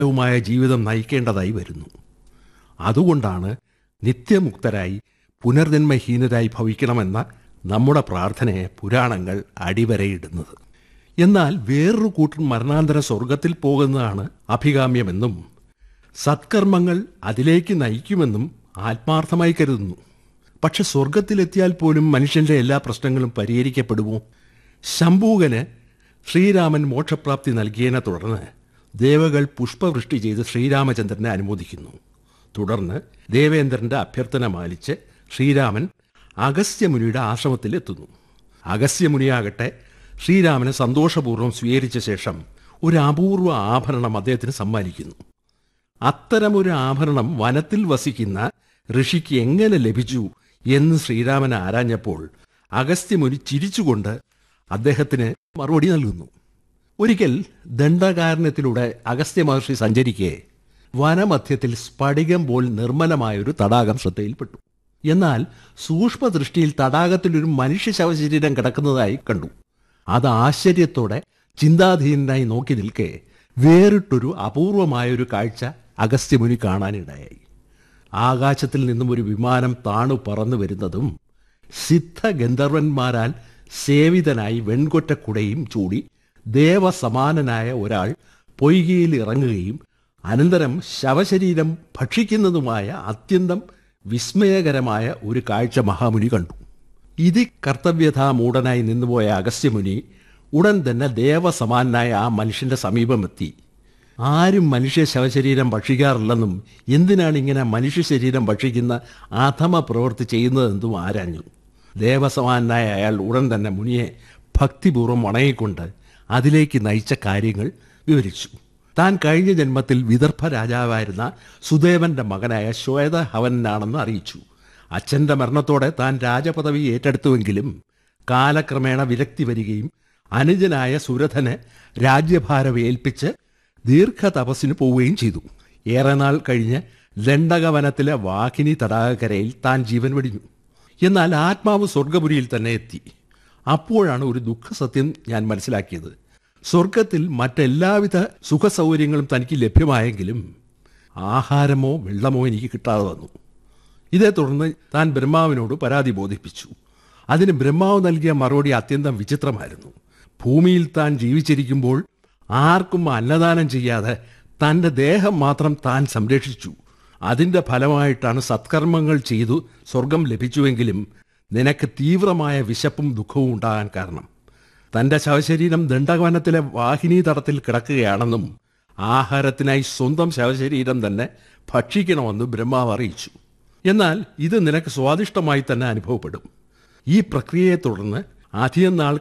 വുമായ ജീവിതം നയിക്കേണ്ടതായി വരുന്നു അതുകൊണ്ടാണ് നിത്യമുക്തരായി പുനർജന്മഹീനരായി ഭവിക്കണമെന്ന നമ്മുടെ പ്രാർത്ഥനയെ പുരാണങ്ങൾ അടിവരയിടുന്നത് എന്നാൽ വേറൊരു കൂട്ടം മരണാന്തര സ്വർഗത്തിൽ പോകുന്നതാണ് അഭികാമ്യമെന്നും സത്കർമ്മങ്ങൾ അതിലേക്ക് നയിക്കുമെന്നും ആത്മാർത്ഥമായി കരുതുന്നു പക്ഷെ സ്വർഗത്തിലെത്തിയാൽ പോലും മനുഷ്യന്റെ എല്ലാ പ്രശ്നങ്ങളും പരിഹരിക്കപ്പെടുമോ ശംഭൂകന് ശ്രീരാമൻ മോക്ഷപ്രാപ്തി നൽകിയതിനെ തുടർന്ന് ദേവകൾ പുഷ്പവൃഷ്ടി ചെയ്ത് ശ്രീരാമചന്ദ്രനെ അനുമോദിക്കുന്നു തുടർന്ന് ദേവേന്ദ്രന്റെ അഭ്യർത്ഥന മാനിച്ച് ശ്രീരാമൻ അഗസ്ത്യമുനിയുടെ ആശ്രമത്തിലെത്തുന്നു അഗസ്ത്യമുനിയാകട്ടെ ശ്രീരാമനെ സന്തോഷപൂർവ്വം സ്വീകരിച്ച ശേഷം ഒരു അപൂർവ ആഭരണം അദ്ദേഹത്തിന് സമ്മാനിക്കുന്നു അത്തരമൊരു ആഭരണം വനത്തിൽ വസിക്കുന്ന ഋഷിക്ക് എങ്ങനെ ലഭിച്ചു എന്ന് ശ്രീരാമൻ ആരാഞ്ഞപ്പോൾ അഗസ്ത്യമുനി ചിരിച്ചുകൊണ്ട് അദ്ദേഹത്തിന് മറുപടി നൽകുന്നു ഒരിക്കൽ ദണ്ഡകാരണത്തിലൂടെ അഗസ്ത്യ മഹർഷി സഞ്ചരിക്കെ വനമധ്യത്തിൽ സ്ഫടികം പോൽ നിർമ്മലമായൊരു തടാകം ശ്രദ്ധയിൽപ്പെട്ടു എന്നാൽ സൂക്ഷ്മദൃഷ്ടിയിൽ തടാകത്തിൽ ഒരു മനുഷ്യ ശവശരീരം കിടക്കുന്നതായി കണ്ടു അത് ആശ്ചര്യത്തോടെ ചിന്താധീനനായി നോക്കി നിൽക്കെ വേറിട്ടൊരു അപൂർവമായൊരു കാഴ്ച അഗസ്ത്യമുനി കാണാനിടയായി ആകാശത്തിൽ നിന്നും ഒരു വിമാനം താണു പറന്നു വരുന്നതും സിദ്ധ ഗന്ധർവന്മാരാൽ സേവിതനായി വെൺകൊറ്റക്കുടയും ചൂടി ദേവസമാനനായ ഒരാൾ പൊയ്കയിൽ ഇറങ്ങുകയും അനന്തരം ശവശരീരം ഭക്ഷിക്കുന്നതുമായ അത്യന്തം വിസ്മയകരമായ ഒരു കാഴ്ച മഹാമുനി കണ്ടു ഇതി കർത്തവ്യഥാ മൂടനായി നിന്നുപോയ അഗസ്ത്യമുനി ഉടൻ തന്നെ ദേവസമാനായ ആ മനുഷ്യന്റെ സമീപമെത്തി ആരും മനുഷ്യ ശവശരീരം ഭക്ഷിക്കാറില്ലെന്നും എന്തിനാണ് ഇങ്ങനെ മനുഷ്യ ശരീരം ഭക്ഷിക്കുന്ന അധമ പ്രവൃത്തി ചെയ്യുന്നതെന്നും ആരാഞ്ഞു ദേവസമാനായ അയാൾ ഉടൻ തന്നെ മുനിയെ ഭക്തിപൂർവ്വം വണങ്ങിക്കൊണ്ട് അതിലേക്ക് നയിച്ച കാര്യങ്ങൾ വിവരിച്ചു താൻ കഴിഞ്ഞ ജന്മത്തിൽ വിദർഭ രാജാവായിരുന്ന സുദേവന്റെ മകനായ ശ്വേതഹവനാണെന്ന് അറിയിച്ചു അച്ഛന്റെ മരണത്തോടെ താൻ രാജപദവി ഏറ്റെടുത്തുവെങ്കിലും കാലക്രമേണ വിരക്തി വരികയും അനുജനായ സുരഥന് രാജ്യഭാരം ഏൽപ്പിച്ച് ദീർഘതപസ്സിന് പോവുകയും ചെയ്തു ഏറെ നാൾ കഴിഞ്ഞ് ദണ്ഡകവനത്തിലെ വാഹിനി തടാകക്കരയിൽ താൻ ജീവൻ വെടിഞ്ഞു എന്നാൽ ആത്മാവ് സ്വർഗപുരിയിൽ തന്നെ എത്തി അപ്പോഴാണ് ഒരു ദുഃഖസത്യം ഞാൻ മനസ്സിലാക്കിയത് സ്വർഗത്തിൽ മറ്റെല്ലാവിധ സുഖസൗകര്യങ്ങളും തനിക്ക് ലഭ്യമായെങ്കിലും ആഹാരമോ വെള്ളമോ എനിക്ക് കിട്ടാതെ വന്നു ഇതേ തുടർന്ന് താൻ ബ്രഹ്മാവിനോട് പരാതി ബോധിപ്പിച്ചു അതിന് ബ്രഹ്മാവ് നൽകിയ മറുപടി അത്യന്തം വിചിത്രമായിരുന്നു ഭൂമിയിൽ താൻ ജീവിച്ചിരിക്കുമ്പോൾ ആർക്കും അന്നദാനം ചെയ്യാതെ തൻ്റെ ദേഹം മാത്രം താൻ സംരക്ഷിച്ചു അതിൻ്റെ ഫലമായിട്ടാണ് സത്കർമ്മങ്ങൾ ചെയ്തു സ്വർഗം ലഭിച്ചുവെങ്കിലും നിനക്ക് തീവ്രമായ വിശപ്പും ദുഃഖവും ഉണ്ടാകാൻ കാരണം തൻ്റെ ശവശരീരം ദണ്ഡവനത്തിലെ വാഹിനി തടത്തിൽ കിടക്കുകയാണെന്നും ആഹാരത്തിനായി സ്വന്തം ശവശരീരം തന്നെ ഭക്ഷിക്കണമെന്ന് ബ്രഹ്മാവ് അറിയിച്ചു എന്നാൽ ഇത് നിനക്ക് സ്വാദിഷ്ടമായി തന്നെ അനുഭവപ്പെടും ഈ പ്രക്രിയയെ തുടർന്ന് അധികം നാൾ